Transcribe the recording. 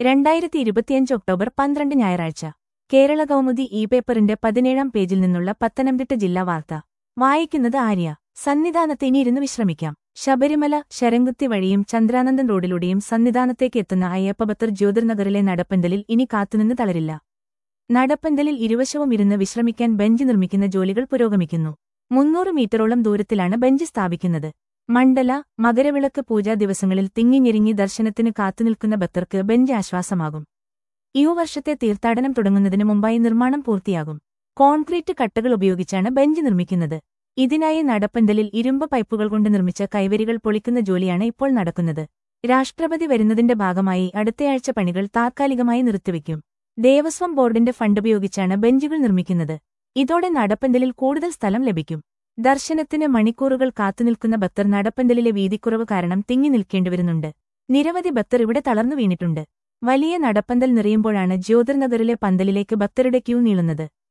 രണ്ടായിരത്തി ഇരുപത്തിയഞ്ച് ഒക്ടോബർ പന്ത്രണ്ട് ഞായറാഴ്ച കേരള കൗമുദി ഇ പേപ്പറിന്റെ പതിനേഴാം പേജിൽ നിന്നുള്ള പത്തനംതിട്ട ജില്ലാ വാർത്ത വായിക്കുന്നത് ആര്യ സന്നിധാനത്ത് ഇനിയിരുന്ന് വിശ്രമിക്കാം ശബരിമല ശരംകുത്തി വഴിയും ചന്ദ്രാനന്ദൻ റോഡിലൂടെയും സന്നിധാനത്തേക്ക് എത്തുന്ന അയ്യപ്പഭക്തർ ജ്യോതിർനഗറിലെ നടപ്പന്തലിൽ ഇനി കാത്തുനിന്ന് തളരില്ല നടപ്പന്തലിൽ ഇരുവശവും ഇരുന്ന് വിശ്രമിക്കാൻ ബെഞ്ച് നിർമ്മിക്കുന്ന ജോലികൾ പുരോഗമിക്കുന്നു മുന്നൂറ് മീറ്ററോളം ദൂരത്തിലാണ് ബെഞ്ച് സ്ഥാപിക്കുന്നത് മണ്ഡല മകരവിളക്ക് പൂജാ ദിവസങ്ങളിൽ തിങ്ങിഞ്ഞെരുങ്ങി ദർശനത്തിന് കാത്തുനിൽക്കുന്ന ഭക്തർക്ക് ബെഞ്ച് ആശ്വാസമാകും ഈ വർഷത്തെ തീർത്ഥാടനം തുടങ്ങുന്നതിന് മുമ്പായി നിർമ്മാണം പൂർത്തിയാകും കോൺക്രീറ്റ് കട്ടകൾ ഉപയോഗിച്ചാണ് ബെഞ്ച് നിർമ്മിക്കുന്നത് ഇതിനായി നടപ്പന്തലിൽ ഇരുമ്പ് പൈപ്പുകൾ കൊണ്ട് നിർമ്മിച്ച കൈവരികൾ പൊളിക്കുന്ന ജോലിയാണ് ഇപ്പോൾ നടക്കുന്നത് രാഷ്ട്രപതി വരുന്നതിന്റെ ഭാഗമായി അടുത്തയാഴ്ച പണികൾ താത്കാലികമായി നിർത്തിവെക്കും ദേവസ്വം ബോർഡിന്റെ ഫണ്ടുപയോഗിച്ചാണ് ബെഞ്ചുകൾ നിർമ്മിക്കുന്നത് ഇതോടെ നടപ്പന്തലിൽ കൂടുതൽ സ്ഥലം ലഭിക്കും ദർശനത്തിന് മണിക്കൂറുകൾ കാത്തുനിൽക്കുന്ന ഭക്തർ നടപ്പന്തലിലെ വീതിക്കുറവ് കാരണം തിങ്ങി നിൽക്കേണ്ടിവരുന്നുണ്ട് നിരവധി ഭക്തർ ഇവിടെ തളർന്നു വീണിട്ടുണ്ട് വലിയ നടപ്പന്തൽ നിറയുമ്പോഴാണ് ജ്യോതിർനഗറിലെ പന്തലിലേക്ക് ഭക്തരുടെ ക്യൂ നീളുന്നത്